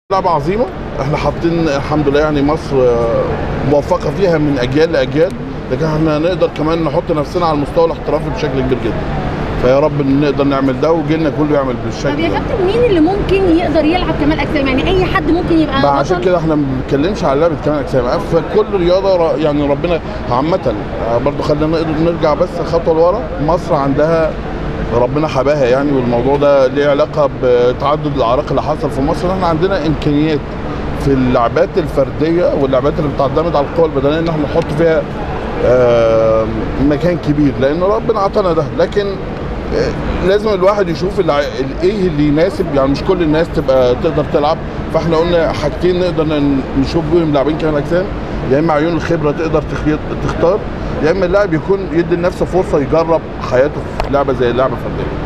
لعبة عظيمة احنا حاطين الحمد لله يعني مصر آه، موفقة فيها من أجيال لأجيال لكن احنا نقدر كمان نحط نفسنا على المستوى الاحترافي بشكل كبير جدا فيا رب إن نقدر نعمل ده وجيلنا كله يعمل طب بالشكل يا ده كابتن مين اللي ممكن يقدر يلعب كمال اجسام يعني اي حد ممكن يبقى بقى عشان بطل؟ كده احنا ما بنتكلمش على لعبه كمال اجسام فكل رياضه ر- يعني ربنا عامه آه، برضو خلينا نقدر نرجع بس خطوه لورا مصر عندها ربنا حباها يعني والموضوع ده ليه علاقه بتعدد الاعراق اللي حصل في مصر احنا عندنا امكانيات في اللعبات الفرديه واللعبات اللي بتعتمد على القوه البدنيه ان احنا نحط فيها آه، مكان كبير لان ربنا عطانا ده لكن آه، لازم الواحد يشوف الع- ال- ايه اللي يناسب يعني مش كل الناس تبقى تقدر تلعب فاحنا قلنا حاجتين نقدر ن- نشوف بيهم لاعبين كمال اجسام يا اما عيون الخبره تقدر تخيط- تختار يا اما اللاعب يكون يدي لنفسه فرصه يجرب حياته في لعبه زي اللعبه الفرديه